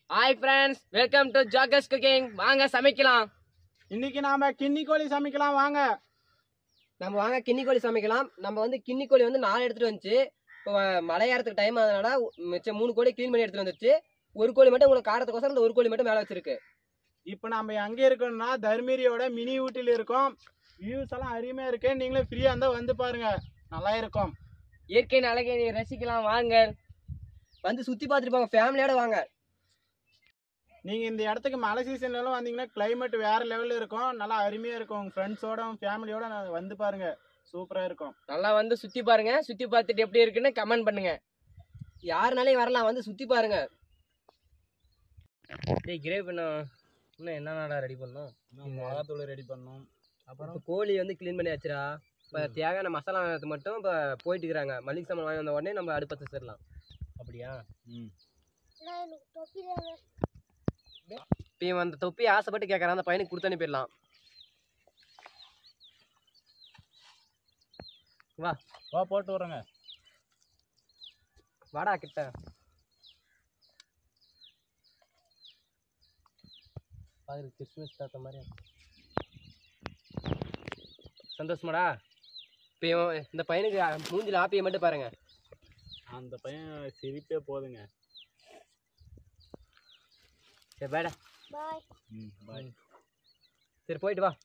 hi friends welcome to ஜாகஸ் cooking வாங்க சமைக்கலாம் இன்னைக்கு நாம கிண்ணி கோழி சமைக்கலாம் வாங்க நம்ம வாங்க கிண்ணி கோழி சமைக்கலாம் நம்ம வந்து கிண்ணி கோழி வந்து நாலு எடுத்துட்டு வந்துச்சு இப்போ மழை ஏறத்துக்கு டைம் ஆனதுனால மிச்சம் மூணு கோழி க்ளீன் பண்ணி எடுத்துட்டு வந்துச்சு ஒரு கோழி மட்டும் உங்களுக்கு காரத்துக்கோசரம் இந்த ஒரு கோழி மட்டும் மேலே வச்சிருக்கு இப்போ நம்ம எங்க இருக்கோம்னா தர்மீரியோட மினி ஊட்டில இருக்கோம் வியூஸ் எல்லாம் அருமையா இருக்கு நீங்களும் ஃப்ரீயா இருந்தா வந்து பாருங்க நல்லா இருக்கும் இயற்கையின் அழகை நீ ரசிக்கலாம் வாங்க வந்து சுத்தி பார்த்துட்டு போங்க ஃபேமிலியோட வாங்க நீங்க இந்த இடத்துக்கு மழை சீசன்ல எல்லாம் வந்தீங்கன்னா கிளைமேட் வேற லெவல்ல இருக்கும் நல்லா அருமையா இருக்கும் உங்க ஃப்ரெண்ட்ஸோட ஃபேமிலியோட வந்து பாருங்க சூப்பரா இருக்கும் நல்லா வந்து சுத்தி பாருங்க சுத்தி பார்த்துட்டு எப்படி இருக்குன்னு கமெண்ட் பண்ணுங்க யாருனாலையும் வரலாம் வந்து சுத்தி பாருங்க டேய் கிரேவ் பண்ண இன்னும் என்னடா ரெடி பண்ணோம் மிளகாத்தூள் ரெடி பண்ணோம் அப்புறம் கோழி வந்து க்ளீன் பண்ணி வச்சிரா இப்போ தேவையான மசாலா வாங்குறது மட்டும் இப்போ போயிட்டு இருக்கிறாங்க மளிகை சாமான் வாங்கி வந்த உடனே நம்ம அடுப்பத்தை வச்சிடலாம் அப்படியா ம் இப்போ இவன் அந்த தொப்பி ஆசைப்பட்டு கேட்குறான் அந்த பையனுக்கு கொடுத்து அனுப்பிடலாம் வா வா போட்டு விட்றேங்க வாடா கிட்ட பாரு கிறிஸ்மஸ் தாத்த மாதிரி சந்தோஷமாடா இப்போ இவன் இந்த பையனுக்கு மூஞ்சில ஆப்பியை மட்டும் பாருங்க அந்த பையன் சிரிப்பே போதுங்க சரி பேடா ம் பாய் சரி போயிட்டு வா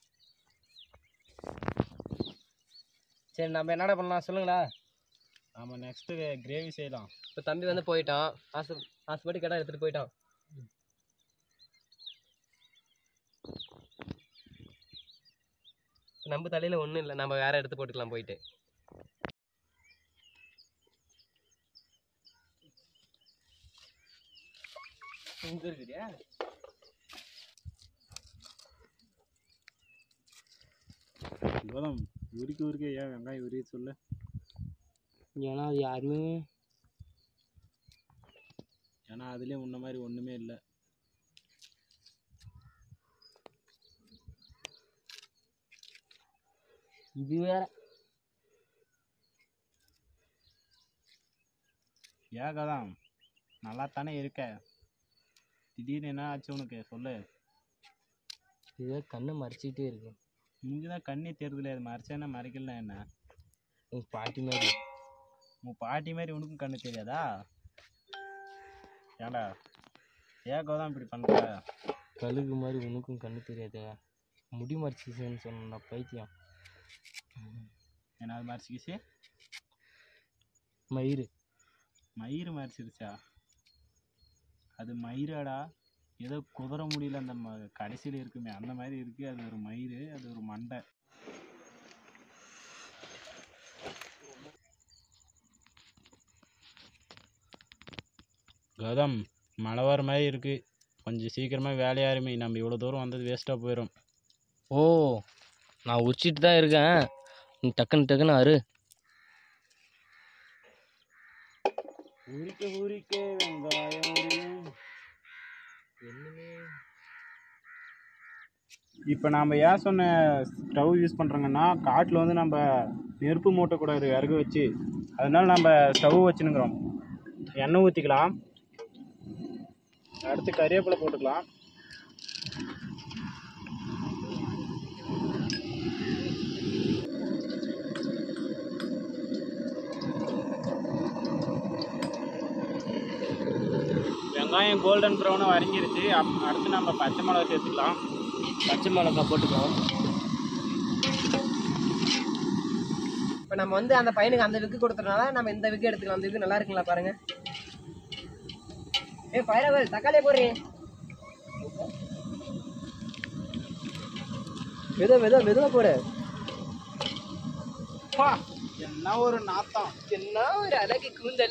சரி நம்ம என்னடா பண்ணலாம் சொல்லுங்களா நாம நெக்ஸ்ட் கிரேவி செய்யலாம் இப்போ தம்பி வந்து போயிட்டான் ஆசை ஆசைப்பட்டு கேட்டால் எடுத்துகிட்டு போயிட்டான் நம்ம தலையில் ஒன்றும் இல்லை நம்ம வேற எடுத்து போட்டுக்கலாம் போயிட்டு இங்க இருக்குறியா கௌதம் உருக்கி உருக்கி ஏன் வெங்காயம் உருக்கி சொல்லு ஏன்னா அது யாருமே ஏன்னா அதுலேயும் உன்ன மாதிரி ஒன்றுமே இல்லை இது வேற ஏன் கௌதம் நல்லா தானே இருக்க திடீர்னு என்ன ஆச்சு உனக்கு சொல்லு இது கண்ணை மறைச்சிக்கிட்டே இருக்கு உனக்கு தான் கண்ணே தெரியுதுல அது மறைச்சேன்னா மறைக்கல என்ன உங்க பாட்டி மாதிரி உன் பாட்டி மாதிரி உனக்கும் கண்ணு தெரியாதா ஏன்டா ஏன் கௌதம் இப்படி பண்ணுற கழுகு மாதிரி உனக்கும் கண்ணு தெரியாதுங்க முடி மறைச்சிச்சுன்னு சொன்னா பைத்தியம் என்ன அது மறைச்சிக்கிச்சு மயிறு மயிறு மறைச்சிருச்சா அது மயிராடா ஏதோ குதிரை முடியல அந்த ம கடைசியில் இருக்குமே அந்த மாதிரி இருக்கு அது ஒரு மயிறு அது ஒரு மண்டை கௌதம் மழை வர மாதிரி இருக்கு கொஞ்சம் சீக்கிரமா வேலையா ஆரம்பி நம்ம இவ்வளோ தூரம் வந்தது வேஸ்ட்டாக போயிடும் ஓ நான் உச்சிட்டு தான் இருக்கேன் நீ டக்குன்னு டக்குன்னு அரு உரிக்க உரிக்க வெங்காயம் உரியும் இப்போ நாம் ஏன் சொன்ன ஸ்டவ் யூஸ் பண்ணுறோங்கன்னா காட்டில் வந்து நம்ம நெருப்பு மூட்டக்கூடாது விறகு வச்சு அதனால நம்ம ஸ்டவ் வச்சுனுக்குறோம் எண்ணெய் ஊற்றிக்கலாம் அடுத்து கறிவேப்பிலை போட்டுக்கலாம் வெங்காயம் கோல்டன் ப்ரௌனாக வரைஞ்சிருச்சு அப் அடுத்து நம்ம பச்சை மிளகா சேர்த்துக்கலாம் பச்சை மிளகா போட்டுக்கலாம் இப்போ நம்ம வந்து அந்த பையனுக்கு அந்த விக்கு கொடுத்ததுனால நம்ம இந்த விக்கு எடுத்துக்கலாம் அந்த விக்கு நல்லா இருக்குங்களா பாருங்க ஏ பயிரவல் தக்காளியை போடுறீ மெதுவா மெதுவா மெதுவா போடு பா என்ன ஒரு நாத்தம் என்ன ஒரு அழகு கூந்தல்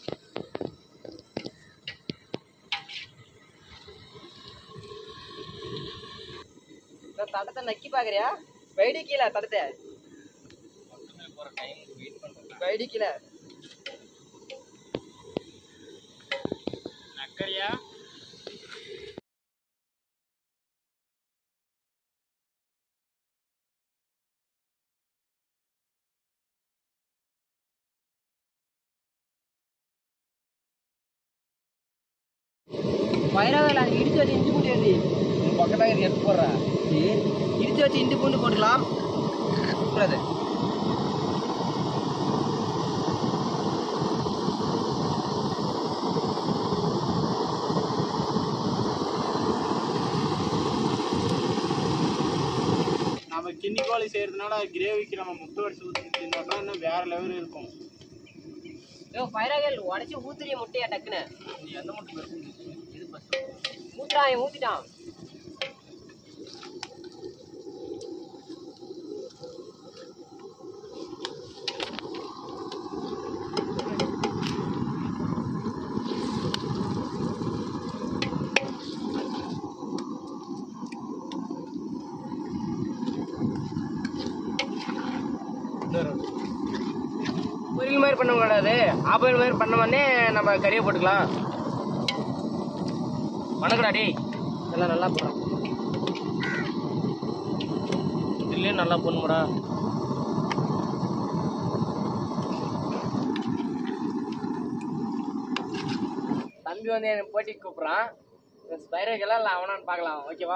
இந்த தடத்தை நக்கி பாக்குறியா வைடி கீழே தடத்தை வைடி கீழே நக்கரியா பயிராக அது இடிச்சு வச்சு இஞ்சி பூண்டு எழுதி உன் பக்கத்தாக இது எடுத்து போடுறேன் சரி இடிச்சு வச்சு இஞ்சி பூண்டு போட்டுக்கலாம் கூடாது நம்ம கிண்ணி கோழி செய்யறதுனால கிரேவிக்கு நம்ம முட்டை வடிச்சு ஊற்றி தின்னோம்னா இன்னும் வேற லெவல் இருக்கும் ஐயோ பயிராகல் உடச்சி ஊத்துறிய முட்டையா டக்குன்னு நீ எந்த மட்டும் பேசுறது இது ஃபஸ்ட்டு ஊத்துறான் இவன் ஊத்திட்டான் பொரியல் மாதிரி பண்ணக்கூடாது ஆபாயில் மாதிரி பண்ண உடனே நம்ம கறியை போட்டுக்கலாம் வணக்கடா டேய் எல்லாம் நல்லா போடுறோம் இதுலேயே நல்லா பண்ணுமாடா தம்பி வந்து எனக்கு போட்டிக்கு கூப்பிட்றான் ஸ்பைரக்கெல்லாம் இல்லை அவனான்னு பார்க்கலாம் ஓகேவா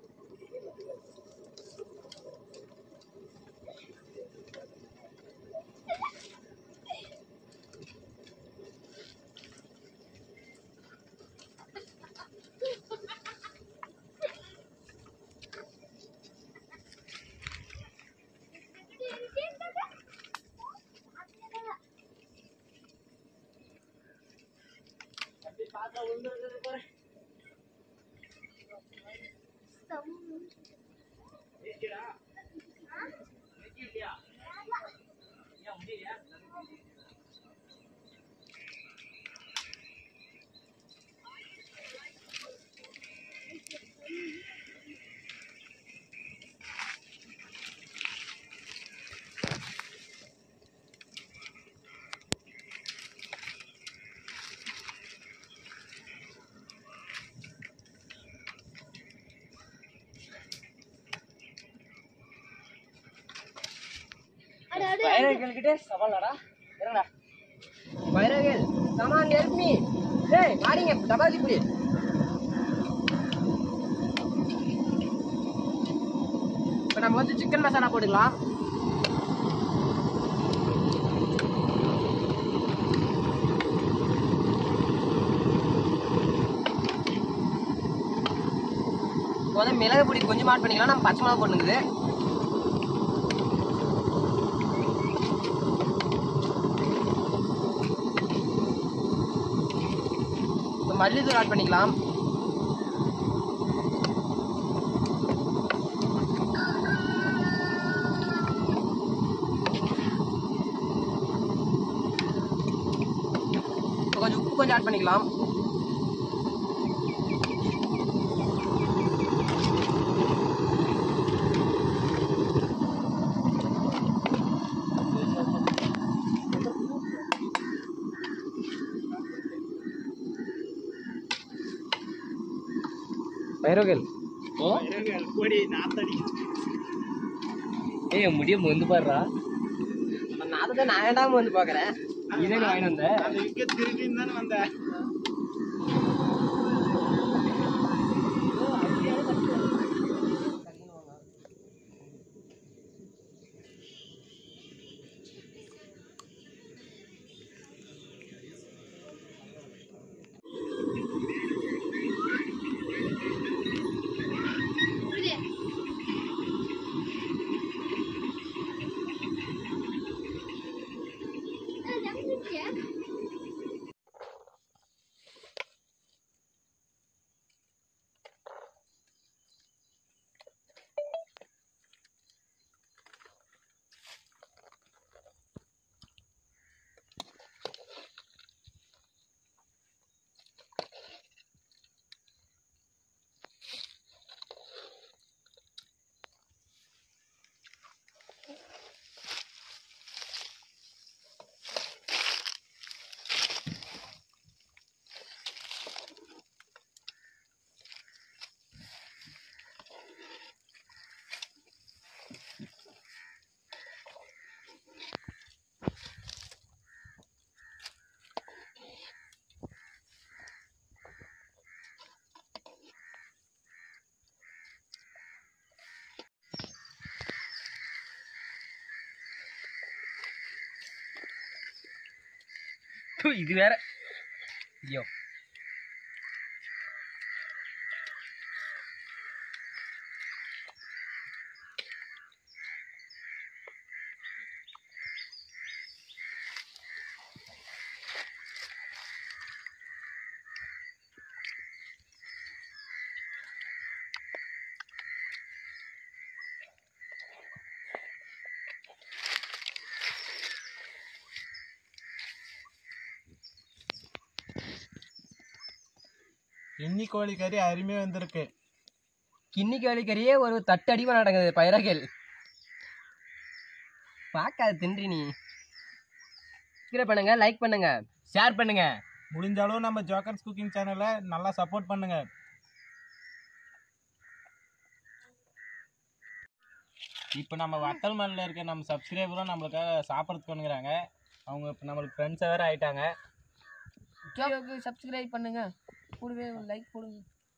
பைரகல்கிட்ட சவாலாடா இறங்கடா பைரகல் கமான் ஹெல்ப் மீ டேய் வாடிங்க டபாசி புடி இப்போ நம்ம வந்து சிக்கன் மசாலா போட்டுக்கலாம் இப்போ வந்து மிளகு பொடி கொஞ்சம் ஆட் பண்ணிக்கலாம் நம்ம பச்சை மிளகு போட்டுங்குது இப்போ மல்லித்தூள் ஆட் பண்ணிக்கலாம் இப்போ கொஞ்சம் உப்பு கொஞ்சம் ஆட் பண்ணிக்கலாம் பைரோகல் ஓ பொடி நாத்தடி ஏய் முடியும் வந்து பாடுறா நான் தான் நான் வேண்டாம வந்து பார்க்குறேன் இதே நீ வாங்கிட்டு வந்த அந்த இங்க திருடின்னு தானே வந்தேன் இது வேற ஐயோ இன்னி கோழி கறி அருமையாக வந்திருக்கு கிண்ணி கோழிக்கறியே ஒரு தட்டு அடிமா நடக்குது பயிரகள் பார்க்காது தின்றி நீ சப்ஸ்கிரைப் பண்ணுங்க லைக் பண்ணுங்க ஷேர் பண்ணுங்க முடிஞ்ச அளவு நம்ம ஜோக்கர்ஸ் குக்கிங் சேனலை நல்லா சப்போர்ட் பண்ணுங்க இப்போ நம்ம வத்தல் மலையில் இருக்க நம்ம சப்ஸ்கிரைபரும் நம்மளுக்காக சாப்பிட்றதுக்கு வந்துக்கிறாங்க அவங்க இப்போ நம்மளுக்கு ஃப்ரெண்ட்ஸாக வேறு ஆயிட்டாங்க சப்ஸ்கிரைப் பண்ணுங்க கூடவே லைக் போடுங்க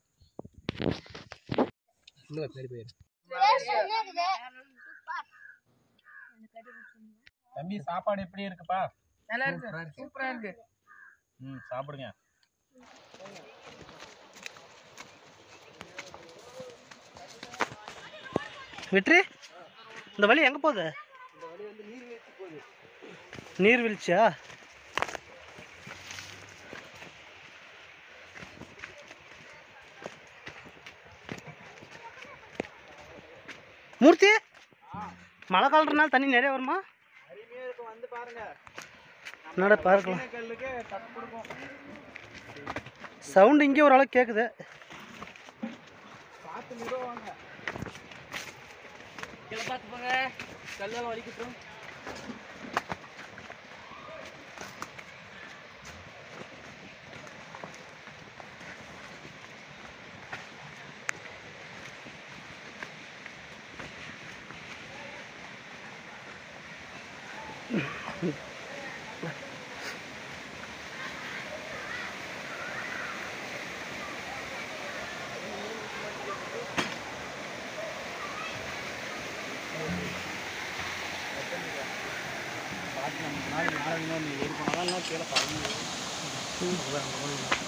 இன்னும் பேர் பேர் தம்பி சாப்பாடு எப்படி இருக்குப்பா நல்லா இருக்கு சூப்பரா இருக்கு ம் சாப்பிடுங்க வெற்றி இந்த வழி எங்கே போகுது நீர்வீழ்ச்சியா மூர்த்தி மழை காலறதுனால தண்ணி நிறைய வருமா அருமையாக இருக்கும் வந்து பாருங்க என்னடா பார்க்கலாம் கல்லுக்கு தட்டு கொடுக்கும் சவுண்டு இங்கே ஒரு அளவுக்கு கேட்குது பார்த்து நிறுவாங்க கீழே பார்த்து போங்க கல்லெல்லாம் வலிக்கட்டும் நாளைக்கு நாளைக்கு நீ ஏறி போனால் தான் கீழே பறந்து